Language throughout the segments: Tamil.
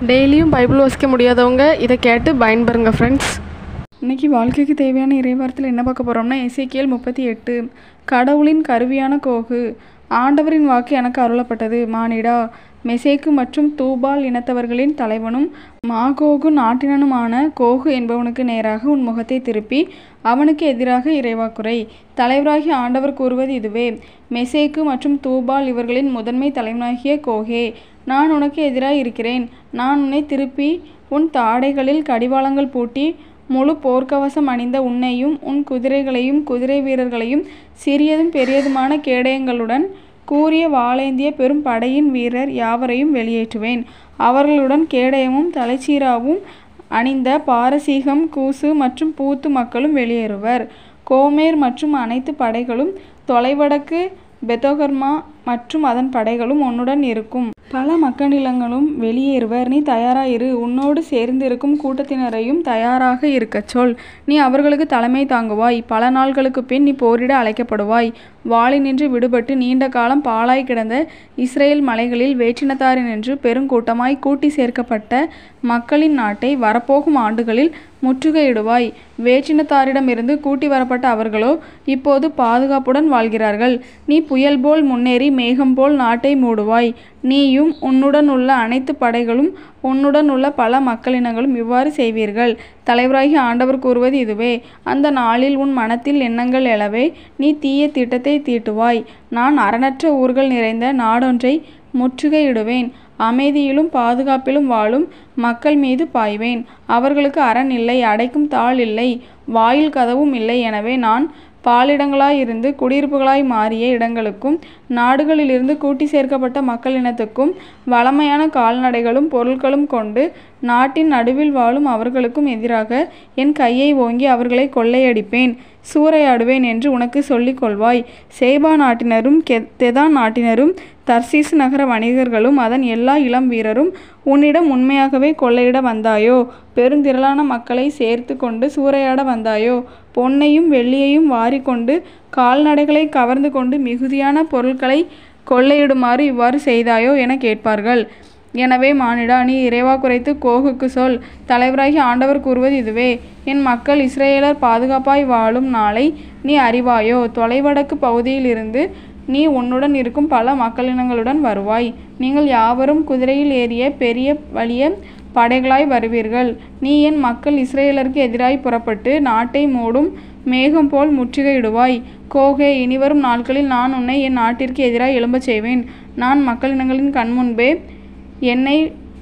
டெய்லியும் பைபிள் வாசிக்க முடியாதவங்க இதை கேட்டு பயன்பெறுங்க ஃப்ரெண்ட்ஸ் இன்னைக்கு வாழ்க்கைக்கு தேவையான இறைவாரத்தில் என்ன பார்க்க போகிறோம்னா எசேக்கியேல் முப்பத்தி எட்டு கடவுளின் கருவியான கோகு ஆண்டவரின் வாக்கு எனக்கு அருளப்பட்டது மானிடா மெசேக்கு மற்றும் தூபால் இனத்தவர்களின் தலைவனும் மாகோகு நாட்டினனுமான கோகு என்பவனுக்கு நேராக உன் முகத்தை திருப்பி அவனுக்கு எதிராக இறைவாக்குரை தலைவராகி ஆண்டவர் கூறுவது இதுவே மெசேக்கு மற்றும் தூபால் இவர்களின் முதன்மை தலைவனாகிய கோகே நான் உனக்கு எதிராக இருக்கிறேன் நான் உன்னை திருப்பி உன் தாடைகளில் கடிவாளங்கள் பூட்டி முழு போர்க்கவசம் அணிந்த உன்னையும் உன் குதிரைகளையும் குதிரை வீரர்களையும் சிறியதும் பெரியதுமான கேடயங்களுடன் கூரிய வாளேந்திய பெரும் படையின் வீரர் யாவரையும் வெளியேற்றுவேன் அவர்களுடன் கேடயமும் தலைச்சீராவும் அணிந்த பாரசீகம் கூசு மற்றும் பூத்து மக்களும் வெளியேறுவர் கோமேர் மற்றும் அனைத்து படைகளும் தொலைவடக்கு பெத்தோகர்மா மற்றும் அதன் படைகளும் உன்னுடன் இருக்கும் பல மக்களிடங்களும் வெளியேறுவர் நீ தயாராயிரு உன்னோடு சேர்ந்திருக்கும் கூட்டத்தினரையும் தயாராக இருக்கச் சொல் நீ அவர்களுக்கு தலைமை தாங்குவாய் பல நாள்களுக்கு பின் நீ போரிட அழைக்கப்படுவாய் வாளினின்று விடுபட்டு நீண்ட காலம் பாழாய் கிடந்த இஸ்ரேல் மலைகளில் வேற்றினத்தாரினின்று பெருங்கூட்டமாய் கூட்டி சேர்க்கப்பட்ட மக்களின் நாட்டை வரப்போகும் ஆண்டுகளில் முற்றுகையிடுவாய் வேற்றினத்தாரிடமிருந்து கூட்டி வரப்பட்ட அவர்களோ இப்போது பாதுகாப்புடன் வாழ்கிறார்கள் நீ புயல் போல் முன்னேறி மேகம் போல் நாட்டை மூடுவாய் நீயும் உன்னுடன் உள்ள அனைத்து படைகளும் உன்னுடன் உள்ள பல மக்களினங்களும் இவ்வாறு செய்வீர்கள் தலைவராகி ஆண்டவர் கூறுவது இதுவே அந்த நாளில் உன் மனத்தில் எண்ணங்கள் எழவே நீ தீய திட்டத்தை தீட்டுவாய் நான் அரணற்ற ஊர்கள் நிறைந்த நாடொன்றை முற்றுகையிடுவேன் அமைதியிலும் பாதுகாப்பிலும் வாழும் மக்கள் மீது பாய்வேன் அவர்களுக்கு அரண் இல்லை அடைக்கும் தாள் இல்லை வாயில் கதவும் இல்லை எனவே நான் பாலிடங்களாயிருந்து குடியிருப்புகளாய் மாறிய இடங்களுக்கும் நாடுகளிலிருந்து கூட்டி சேர்க்கப்பட்ட மக்களினத்துக்கும் வளமையான கால்நடைகளும் பொருட்களும் கொண்டு நாட்டின் நடுவில் வாழும் அவர்களுக்கும் எதிராக என் கையை ஓங்கி அவர்களை கொள்ளையடிப்பேன் சூறையாடுவேன் என்று உனக்கு சொல்லிக் கொள்வாய் சேபா நாட்டினரும் கெ தெதா நாட்டினரும் தர்சீசு நகர வணிகர்களும் அதன் எல்லா இளம் வீரரும் உன்னிடம் உண்மையாகவே கொள்ளையிட வந்தாயோ பெருந்திரளான மக்களை சேர்த்து கொண்டு சூறையாட வந்தாயோ பொன்னையும் வெள்ளியையும் வாரிக்கொண்டு கால்நடைகளை கவர்ந்து கொண்டு மிகுதியான பொருட்களை கொள்ளையிடுமாறு இவ்வாறு செய்தாயோ என கேட்பார்கள் எனவே மானிடா நீ இறைவா குறைத்து கோகுக்கு சொல் தலைவராகி ஆண்டவர் கூறுவது இதுவே என் மக்கள் இஸ்ரேலர் பாதுகாப்பாய் வாழும் நாளை நீ அறிவாயோ தொலைவடக்கு பகுதியிலிருந்து நீ உன்னுடன் இருக்கும் பல மக்களினங்களுடன் வருவாய் நீங்கள் யாவரும் குதிரையில் ஏறிய பெரிய வலிய படைகளாய் வருவீர்கள் நீ என் மக்கள் இஸ்ரேலருக்கு எதிராய் புறப்பட்டு நாட்டை மூடும் மேகம் போல் முற்றுகையிடுவாய் கோகே இனிவரும் நாட்களில் நான் உன்னை என் நாட்டிற்கு எதிராய் எழும்பச் செய்வேன் நான் மக்களினங்களின் கண்முன்பே என்னை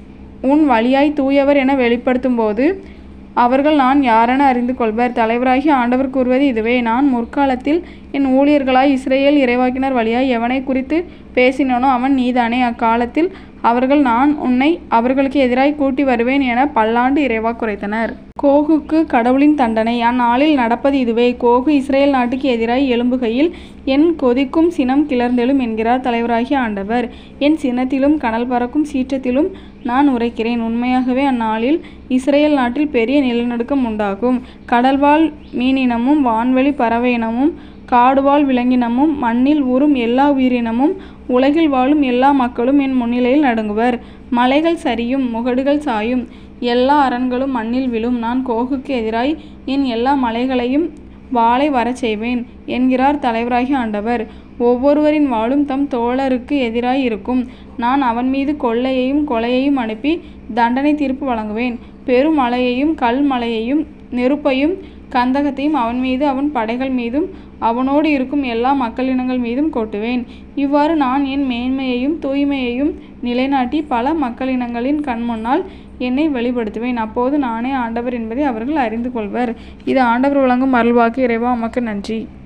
உன் வழியாய் தூயவர் என வெளிப்படுத்தும்போது அவர்கள் நான் யாரென அறிந்து கொள்வர் தலைவராகி ஆண்டவர் கூறுவது இதுவே நான் முற்காலத்தில் என் ஊழியர்களாய் இஸ்ரேல் இறைவாக்கினர் வழியாய் எவனை குறித்து பேசினோனோ அவன் நீதானே அக்காலத்தில் அவர்கள் நான் உன்னை அவர்களுக்கு எதிராய் கூட்டி வருவேன் என பல்லாண்டு இறைவா குறைத்தனர் கோகுக்கு கடவுளின் தண்டனை அந்நாளில் நடப்பது இதுவே கோகு இஸ்ரேல் நாட்டுக்கு எதிராய் எழும்புகையில் என் கொதிக்கும் சினம் கிளர்ந்தெழும் என்கிறார் தலைவராகிய ஆண்டவர் என் சினத்திலும் கனல் பறக்கும் சீற்றத்திலும் நான் உரைக்கிறேன் உண்மையாகவே அந்நாளில் இஸ்ரேல் நாட்டில் பெரிய நிலநடுக்கம் உண்டாகும் கடல்வாழ் மீனினமும் வான்வெளி பறவை இனமும் காடுவாழ் விலங்கினமும் மண்ணில் ஊறும் எல்லா உயிரினமும் உலகில் வாழும் எல்லா மக்களும் என் முன்னிலையில் நடுங்குவர் மலைகள் சரியும் முகடுகள் சாயும் எல்லா அரண்களும் மண்ணில் விழும் நான் கோகுக்கு எதிராய் என் எல்லா மலைகளையும் வாளை வரச் செய்வேன் என்கிறார் தலைவராகிய ஆண்டவர் ஒவ்வொருவரின் வாளும் தம் தோழருக்கு எதிராய் இருக்கும் நான் அவன் மீது கொள்ளையையும் கொலையையும் அனுப்பி தண்டனை தீர்ப்பு வழங்குவேன் பெருமழையையும் கல் மலையையும் நெருப்பையும் கந்தகத்தையும் அவன் மீது அவன் படைகள் மீதும் அவனோடு இருக்கும் எல்லா மக்களினங்கள் மீதும் கொட்டுவேன் இவ்வாறு நான் என் மேன்மையையும் தூய்மையையும் நிலைநாட்டி பல மக்களினங்களின் கண்முன்னால் என்னை வெளிப்படுத்துவேன் அப்போது நானே ஆண்டவர் என்பதை அவர்கள் அறிந்து கொள்வர் இது ஆண்டவர் வழங்கும் அருள்வாக்கு இறைவா உமக்கு நன்றி